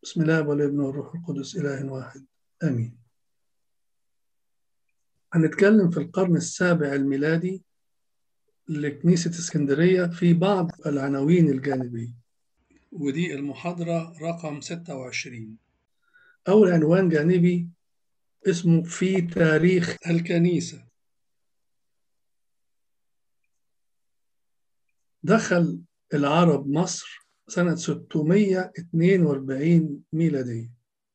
بسم الله والابن والروح القدس إله واحد آمين هنتكلم في القرن السابع الميلادي لكنيسة اسكندرية في بعض العناوين الجانبية ودي المحاضرة رقم 26 أول عنوان جانبي اسمه في تاريخ الكنيسة دخل العرب مصر سنة 642 ميلادية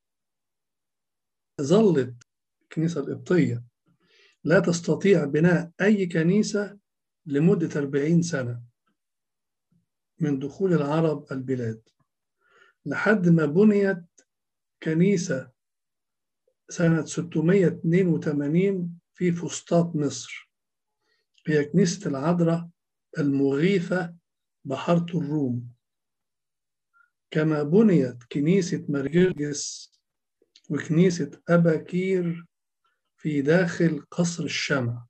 ظلت الكنيسة القبطية لا تستطيع بناء أي كنيسة لمدة 40 سنة من دخول العرب البلاد لحد ما بنيت كنيسة سنة 682 في فسطاط مصر هي كنيسة العذراء المغيثة بحارة الروم كما بنيت كنيسة مرجرجس وكنيسة أباكير في داخل قصر الشمع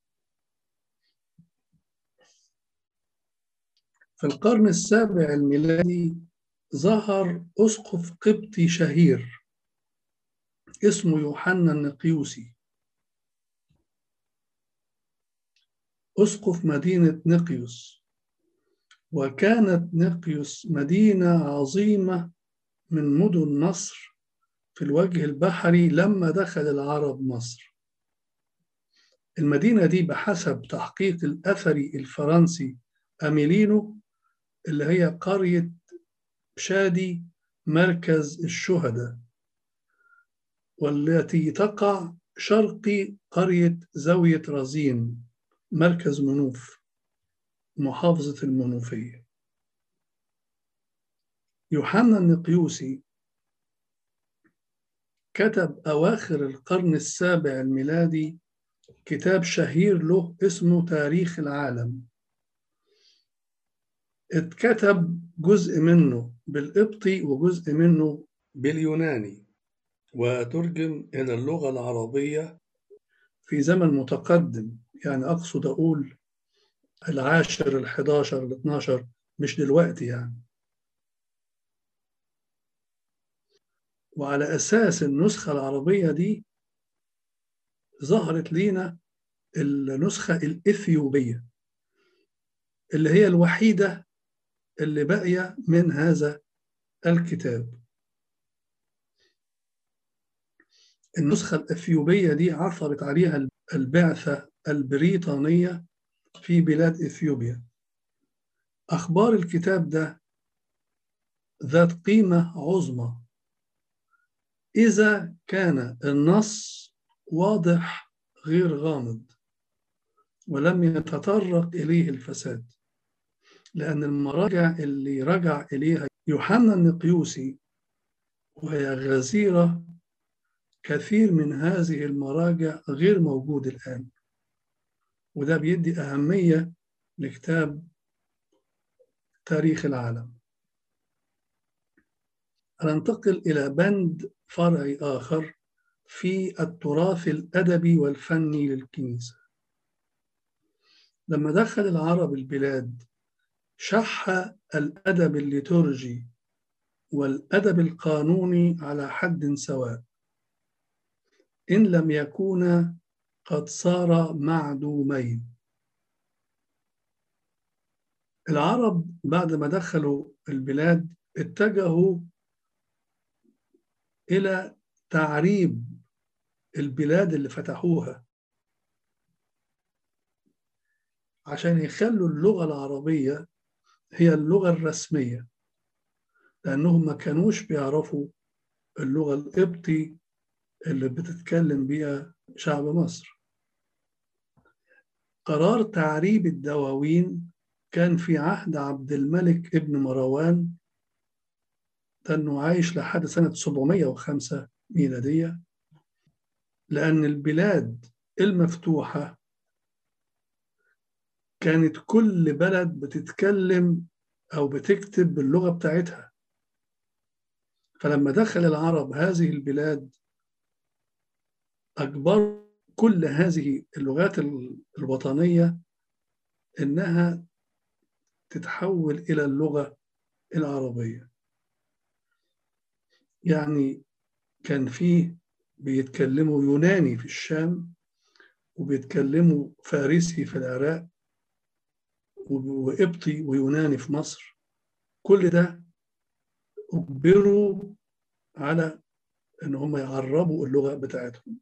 في القرن السابع الميلادي ظهر أسقف قبطي شهير اسمه يوحنا النقيوسي أسقف مدينة نقيوس وكانت نقيوس مدينة عظيمة من مدن مصر في الوجه البحري لما دخل العرب مصر المدينة دي بحسب تحقيق الأثري الفرنسي أميلينو اللي هي قرية شادي مركز الشهداء والتي تقع شرقي قرية زاوية رزين مركز منوف محافظة المنوفية يوحنا النقيوسي كتب أواخر القرن السابع الميلادي كتاب شهير له اسمه تاريخ العالم اتكتب جزء منه بالقبطي وجزء منه باليوناني وترجم إلى اللغة العربية في زمن متقدم يعني أقصد أقول العاشر الحداشر الاثناشر مش دلوقتي يعني وعلى أساس النسخة العربية دي ظهرت لينا النسخة الإثيوبية اللي هي الوحيدة اللي باقية من هذا الكتاب النسخة الإثيوبية دي عثرت عليها البعثة البريطانية في بلاد إثيوبيا أخبار الكتاب ده ذات قيمة عظمى إذا كان النص واضح غير غامض ولم يتطرق إليه الفساد لأن المراجع اللي رجع إليها يوحنا النقيوسي وهي غزيرة كثير من هذه المراجع غير موجود الآن وده بيدي أهمية لكتاب تاريخ العالم ننتقل إلى بند فرعي آخر في التراث الأدبي والفني للكنيسة لما دخل العرب البلاد شح الأدب الليتورجي والأدب القانوني على حد سواء إن لم يكونا قد صار معدومين العرب بعد ما دخلوا البلاد اتجهوا إلى تعريب البلاد اللي فتحوها عشان يخلوا اللغة العربية هي اللغة الرسمية لأنهم ما كانوش بيعرفوا اللغة القبطي اللي بتتكلم بيها شعب مصر قرار تعريب الدواوين كان في عهد عبد الملك ابن مروان ده انه عايش لحد سنة 705 ميلادية لأن البلاد المفتوحة كانت كل بلد بتتكلم أو بتكتب باللغة بتاعتها فلما دخل العرب هذه البلاد أجبر كل هذه اللغات الوطنية إنها تتحول إلى اللغة العربية يعني كان فيه بيتكلموا يوناني في الشام وبيتكلموا فارسي في العراق وقبطي ويوناني في مصر كل ده أجبروا على إن هم يعربوا اللغة بتاعتهم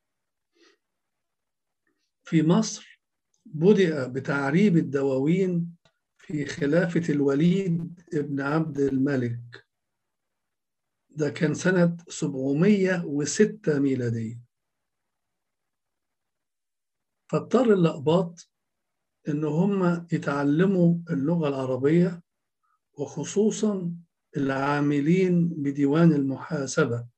في مصر بدأ بتعريب الدواوين في خلافة الوليد ابن عبد الملك ده كان سنة 706 ميلادية فاضطر الأقباط إن هم يتعلموا اللغة العربية وخصوصا العاملين بديوان المحاسبة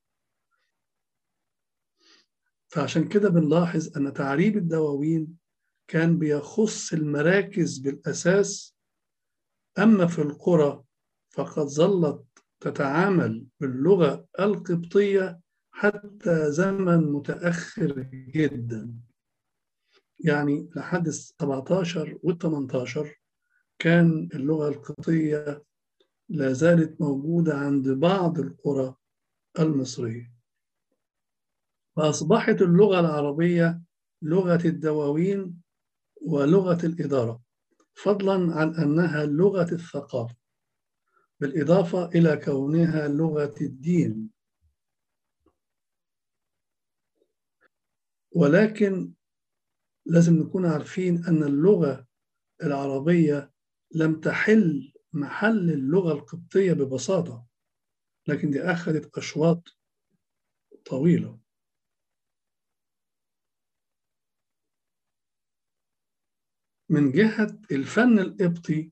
فعشان كده بنلاحظ أن تعريب الدواوين كان بيخص المراكز بالأساس أما في القرى فقد ظلت تتعامل باللغة القبطية حتى زمن متأخر جدا يعني لحد ال 17 وال 18 كان اللغة القبطية لا زالت موجودة عند بعض القرى المصرية فأصبحت اللغة العربية لغة الدواوين ولغة الإدارة فضلا عن أنها لغة الثقافة بالإضافة إلى كونها لغة الدين ولكن لازم نكون عارفين أن اللغة العربية لم تحل محل اللغة القبطية ببساطة لكن دي أخذت أشواط طويلة من جهة الفن القبطي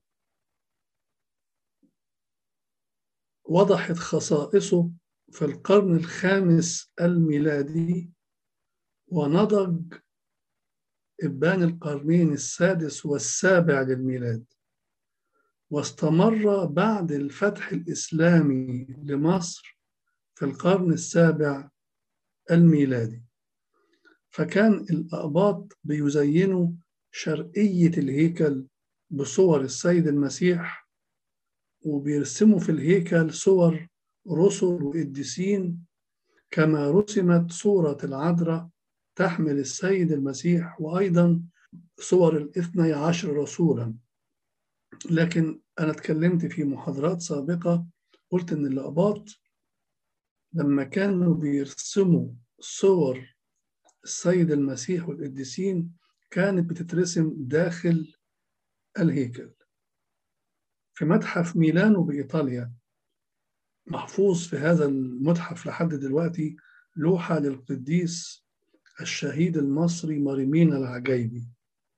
وضحت خصائصه في القرن الخامس الميلادي ونضج إبان القرنين السادس والسابع للميلاد واستمر بعد الفتح الإسلامي لمصر في القرن السابع الميلادي فكان الأقباط بيزينوا شرقية الهيكل بصور السيد المسيح وبيرسموا في الهيكل صور رسل وقديسين كما رسمت صورة العذراء تحمل السيد المسيح وأيضا صور الاثني عشر رسولا لكن أنا اتكلمت في محاضرات سابقة قلت إن الأقباط لما كانوا بيرسموا صور السيد المسيح والقديسين كانت بتترسم داخل الهيكل في متحف ميلانو بإيطاليا محفوظ في هذا المتحف لحد دلوقتي لوحة للقديس الشهيد المصري مريمين العجيبي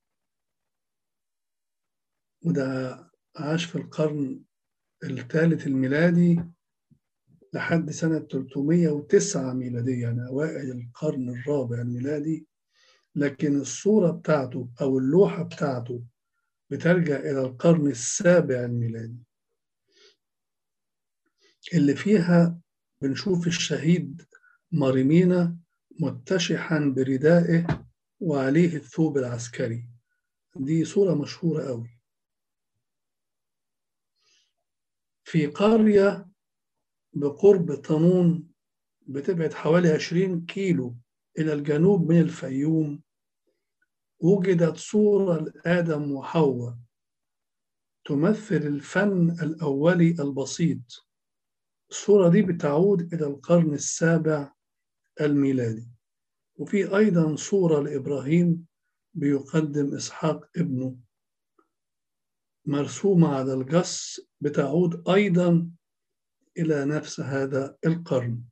وده عاش في القرن الثالث الميلادي لحد سنة 309 ميلادية يعني أوائل القرن الرابع الميلادي لكن الصورة بتاعته أو اللوحة بتاعته بترجع إلى القرن السابع الميلادي اللي فيها بنشوف الشهيد مريمينا متشحا بردائه وعليه الثوب العسكري دي صورة مشهورة قوي في قرية بقرب طنون بتبعد حوالي 20 كيلو إلى الجنوب من الفيوم وجدت صورة لآدم وحواء تمثل الفن الأولي البسيط الصورة دي بتعود إلى القرن السابع الميلادي وفي أيضا صورة لإبراهيم بيقدم إسحاق ابنه مرسومة على الجص بتعود أيضا إلى نفس هذا القرن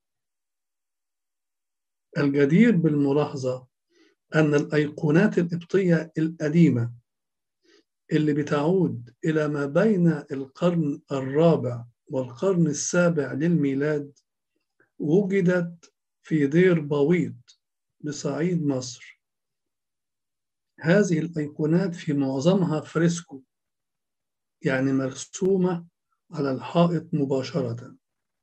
الجدير بالملاحظة أن الأيقونات القبطية القديمة اللي بتعود إلى ما بين القرن الرابع والقرن السابع للميلاد وجدت في دير بويض بصعيد مصر هذه الأيقونات في معظمها فريسكو يعني مرسومة على الحائط مباشرة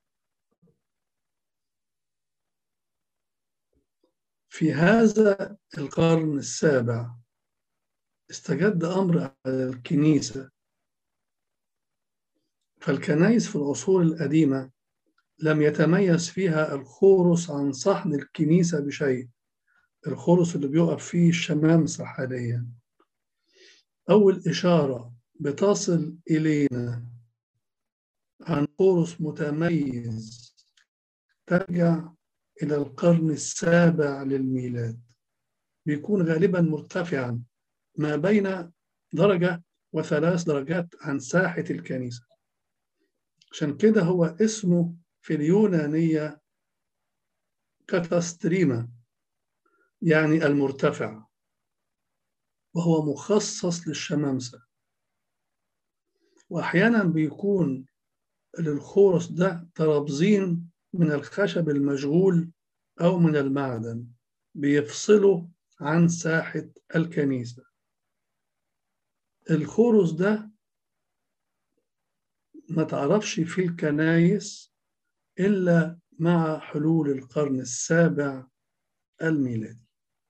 في هذا القرن السابع استجد أمر على الكنيسة فالكنائس في العصور القديمة لم يتميز فيها الخورس عن صحن الكنيسة بشيء الخورس اللي بيقف فيه الشمامسة حاليا أول إشارة بتصل إلينا عن خورس متميز ترجع إلى القرن السابع للميلاد بيكون غالبا مرتفعا ما بين درجة وثلاث درجات عن ساحة الكنيسة عشان كده هو اسمه في اليونانية كاتاستريما يعني المرتفع وهو مخصص للشمامسة وأحيانا بيكون للخورس ده ترابزين من الخشب المشغول أو من المعدن بيفصله عن ساحة الكنيسة الخورس ده ما تعرفش في الكنايس إلا مع حلول القرن السابع الميلادي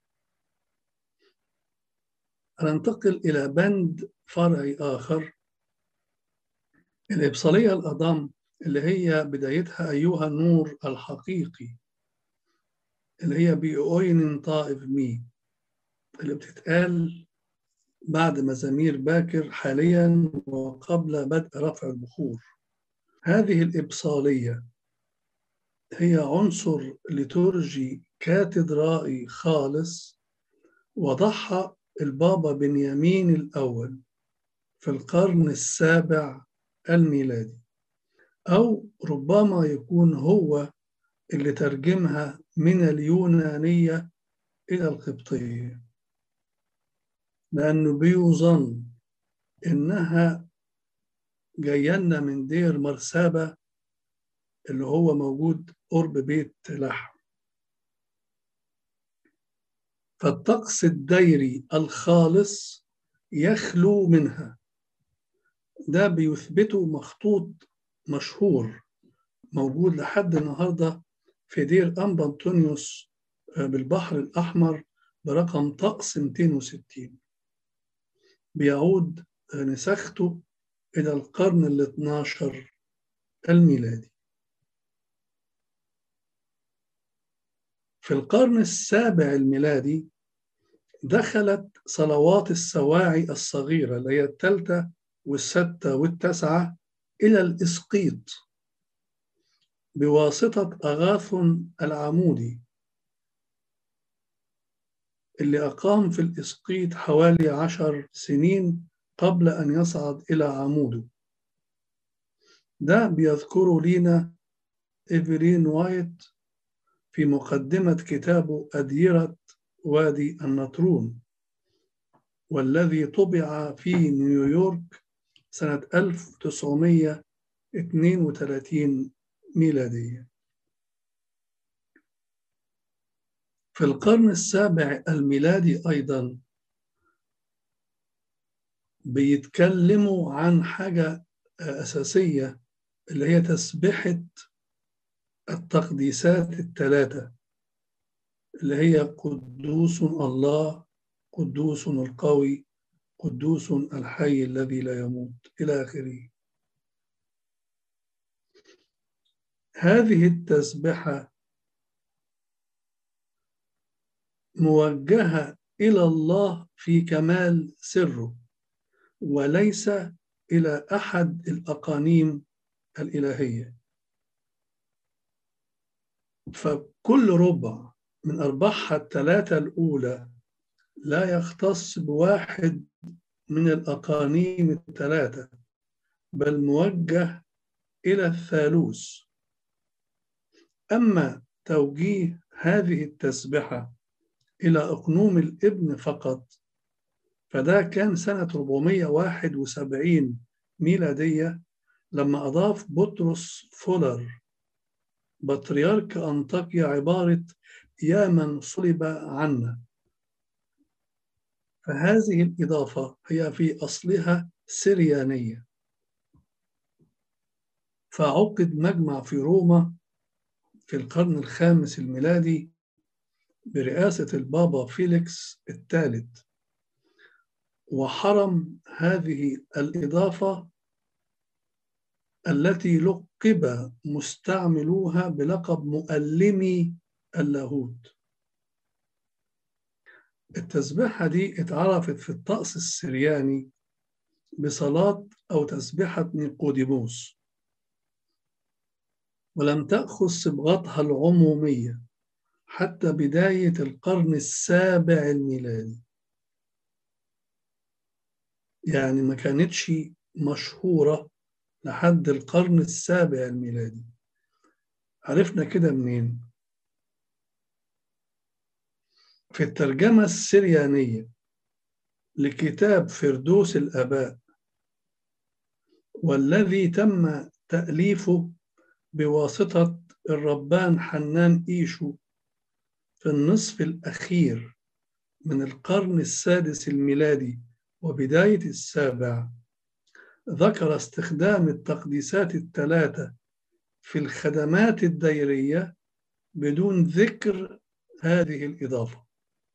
ننتقل إلى بند فرعي آخر الإبصالية الأضم اللي هي بدايتها أيها النور الحقيقي اللي هي بأوين طائف مي اللي بتتقال بعد مزامير باكر حاليا وقبل بدء رفع البخور هذه الإبصالية هي عنصر لترجي كاتدرائي خالص وضعها البابا بنيامين الأول في القرن السابع الميلادي أو ربما يكون هو اللي ترجمها من اليونانية إلى القبطية لأنه بيظن إنها جاينا من دير مرسابة اللي هو موجود قرب بيت لحم فالطقس الديري الخالص يخلو منها ده بيثبته مخطوط مشهور موجود لحد النهارده في دير أنبا أنطونيوس بالبحر الأحمر برقم طقس 260 بيعود نسخته إلى القرن ال 12 الميلادي في القرن السابع الميلادي دخلت صلوات السواعي الصغيرة اللي هي الثالثة والستة والتسعة إلى الإسقيط بواسطة أغاثن العمودي اللي أقام في الإسقيط حوالي عشر سنين قبل أن يصعد إلى عموده ده بيذكره لينا إيفرين وايت في مقدمة كتابه أديرة وادي النطرون والذي طبع في نيويورك سنة 1932 ميلادية في القرن السابع الميلادي أيضا بيتكلموا عن حاجة أساسية اللي هي تسبحة التقديسات الثلاثة اللي هي قدوس الله قدوس القوي قدوس الحي الذي لا يموت إلى آخره هذه التسبحة موجهة إلى الله في كمال سره وليس إلى أحد الأقانيم الإلهية فكل ربع من أرباحها الثلاثة الأولى لا يختص بواحد من الأقانيم الثلاثة بل موجه إلى الثالوث أما توجيه هذه التسبحة إلى أقنوم الابن فقط فده كان سنة 471 ميلادية لما أضاف بطرس فولر بطريرك أنطاكيا عبارة يا من صلب عنا فهذه الإضافة هي في أصلها سريانية فعقد مجمع في روما في القرن الخامس الميلادي برئاسة البابا فيليكس الثالث وحرم هذه الإضافة التي لقب مستعملوها بلقب مؤلمي اللاهوت التسبيحة دي اتعرفت في الطقس السرياني بصلاة أو تسبيحة نيقوديموس ولم تأخذ صبغتها العمومية حتى بداية القرن السابع الميلادي يعني ما كانتش مشهورة لحد القرن السابع الميلادي عرفنا كده منين؟ في الترجمة السريانية لكتاب فردوس الآباء والذي تم تأليفه بواسطة الربان حنان إيشو في النصف الأخير من القرن السادس الميلادي وبداية السابع ذكر استخدام التقديسات الثلاثة في الخدمات الديرية بدون ذكر هذه الإضافة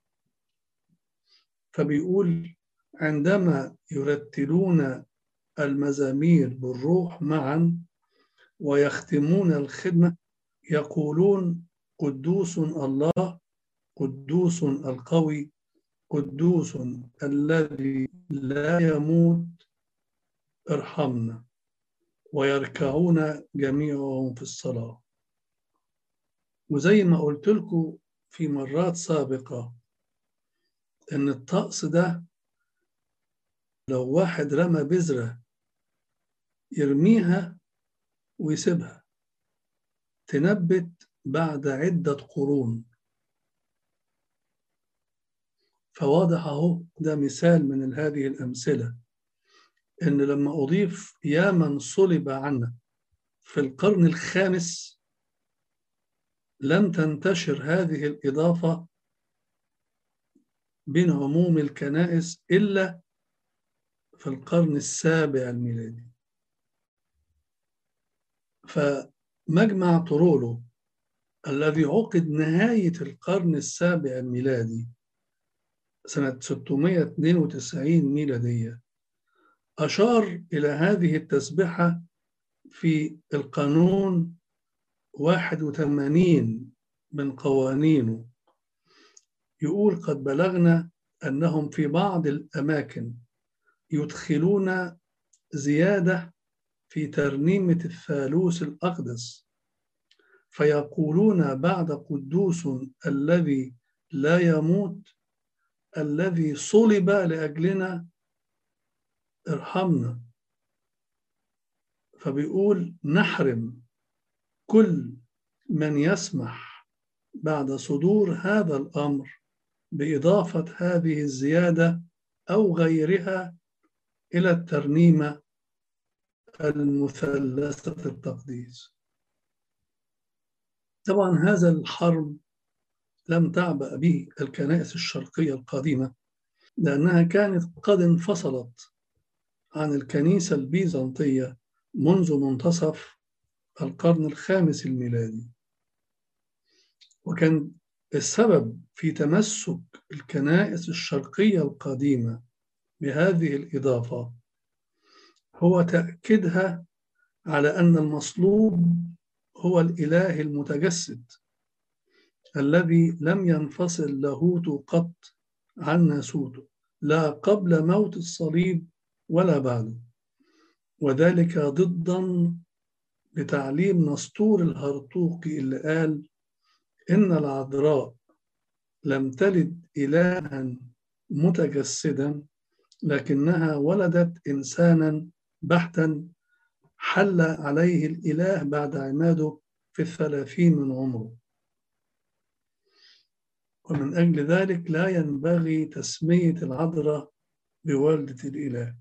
فبيقول عندما يرتلون المزامير بالروح معا ويختمون الخدمة يقولون قدوس الله قدوس القوي قدوس الذي لا يموت ارحمنا ويركعون جميعهم في الصلاة وزي ما قلت لكم في مرات سابقة إن الطقس ده لو واحد رمى بذرة يرميها ويسيبها تنبت بعد عدة قرون فواضح اهو ده مثال من هذه الأمثلة إن لما أضيف يا من صلب عنا في القرن الخامس لم تنتشر هذه الإضافة بين عموم الكنائس إلا في القرن السابع الميلادي فمجمع طرولو الذي عقد نهاية القرن السابع الميلادي سنة 692 ميلادية أشار إلى هذه التسبحة في القانون 81 من قوانينه يقول قد بلغنا أنهم في بعض الأماكن يدخلون زيادة في ترنيمة الثالوث الأقدس فيقولون بعد قدوس الذي لا يموت الذي صلب لأجلنا ارحمنا فبيقول نحرم كل من يسمح بعد صدور هذا الأمر بإضافة هذه الزيادة أو غيرها إلى الترنيمة المثلثة التقديس طبعا هذا الحرب لم تعبأ به الكنائس الشرقية القديمة لأنها كانت قد انفصلت عن الكنيسة البيزنطية منذ منتصف القرن الخامس الميلادي وكان السبب في تمسك الكنائس الشرقية القديمة بهذه الإضافة هو تأكيدها على أن المصلوب هو الإله المتجسد الذي لم ينفصل لاهوت قط عن ناسوته لا قبل موت الصليب ولا بعده وذلك ضدا لتعليم نسطور الهرطوقي اللي قال إن العذراء لم تلد إلها متجسدا لكنها ولدت إنسانا بحتا حل عليه الإله بعد عماده في الثلاثين من عمره ومن أجل ذلك لا ينبغي تسمية العذراء بوالدة الإله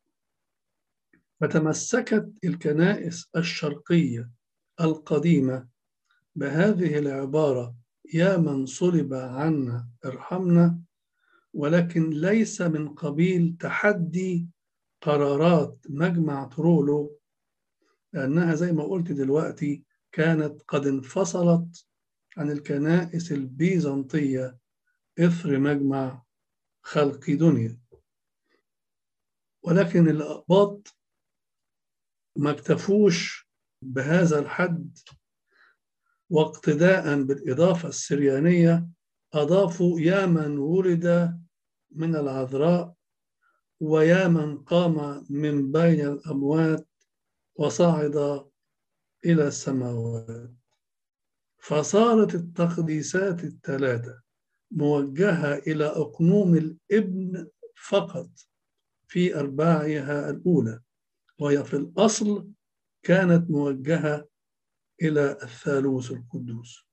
فتمسكت الكنائس الشرقية القديمة بهذه العبارة يا من صلب عنا ارحمنا ولكن ليس من قبيل تحدي قرارات مجمع ترولو لأنها زي ما قلت دلوقتي كانت قد انفصلت عن الكنائس البيزنطية إثر مجمع خلق دنيا ولكن الأقباط ما اكتفوش بهذا الحد واقتداء بالإضافة السريانية أضافوا يا من ولد من العذراء ويا من قام من بين الأموات وصعد إلى السماوات فصارت التقديسات الثلاثة موجهة إلى أقنوم الابن فقط في أرباعها الأولى وهي في الأصل كانت موجهة إلى الثالوث القدوس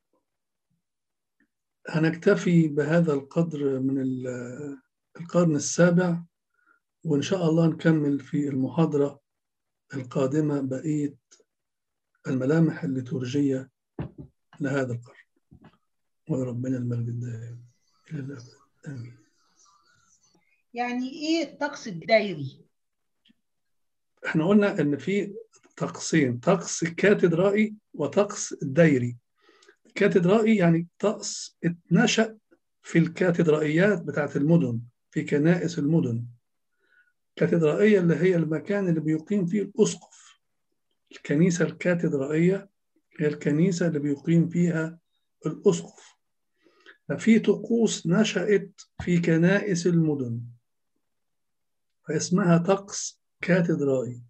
هنكتفي بهذا القدر من القرن السابع وإن شاء الله نكمل في المحاضرة القادمة بقية الملامح الليتورجية لهذا القرن وربنا المجد الدائم إلى الأبد آمين يعني ايه الطقس الدايري احنا قلنا ان في طقسين طقس كاتدرائي وطقس دايري كاتدرائي يعني طقس اتنشأ في الكاتدرائيات بتاعت المدن في كنائس المدن كاتدرائية اللي هي المكان اللي بيقيم فيه الأسقف الكنيسة الكاتدرائية هي الكنيسة اللي بيقيم فيها الأسقف ففي طقوس نشأت في كنائس المدن فاسمها طقس كاتدرائي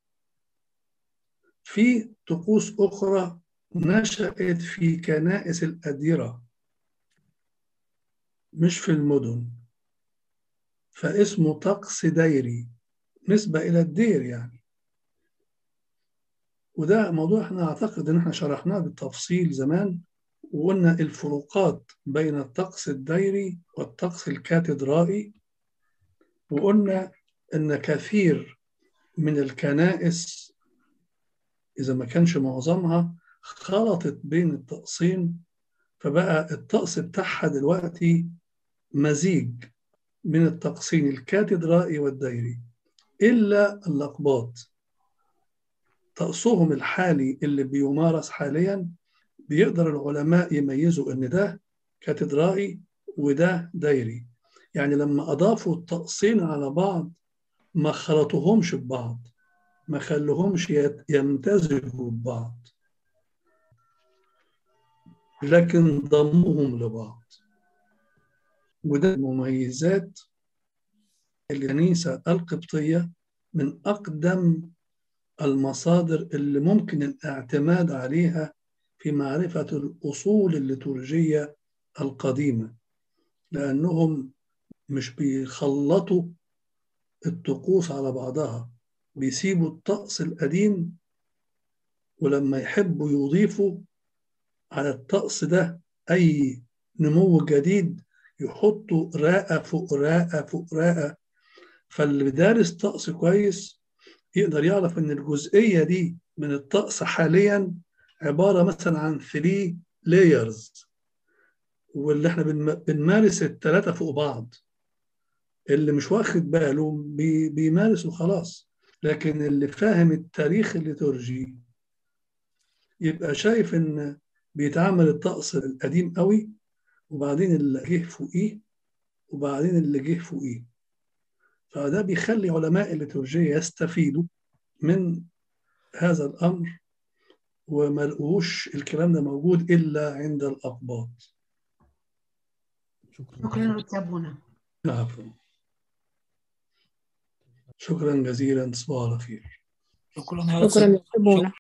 في طقوس أخرى نشأت في كنائس الأديرة مش في المدن فاسمه طقس دايري نسبة إلى الدير يعني وده موضوع احنا أعتقد إن احنا شرحناه بالتفصيل زمان وقلنا الفروقات بين الطقس الدايري والطقس الكاتدرائي وقلنا إن كثير من الكنائس إذا ما كانش معظمها خلطت بين الطقسين فبقى الطقس بتاعها دلوقتي مزيج من الطقسين الكاتدرائي والدايري إلا الأقباط طقسهم الحالي اللي بيمارس حاليا بيقدر العلماء يميزوا إن ده كاتدرائي وده دايري يعني لما أضافوا الطقسين على بعض ما خلطوهمش ببعض ما خلوهمش يمتزجوا ببعض لكن ضموهم لبعض وده مميزات الكنيسة القبطية من أقدم المصادر اللي ممكن الاعتماد عليها في معرفة الأصول الليتورجية القديمة لأنهم مش بيخلطوا الطقوس على بعضها بيسيبوا الطقس القديم ولما يحبوا يضيفوا على الطقس ده أي نمو جديد يحطوا راقة فوق راقة فوق راقة فاللي دارس طقس كويس يقدر يعرف إن الجزئية دي من الطقس حاليا عبارة مثلا عن 3 layers واللي احنا بنمارس الثلاثة فوق بعض اللي مش واخد باله بي بيمارس وخلاص لكن اللي فاهم التاريخ الليتورجي يبقى شايف ان بيتعمل الطقس القديم قوي وبعدين اللي جه فوقيه وبعدين اللي جه فوقيه فده بيخلي علماء الليتورجية يستفيدوا من هذا الأمر وما لقوش الكلام ده موجود إلا عند الأقباط شكرا أستاذ عفوا شكرا جزيلا تصبحوا على خير شكرا يا شكرا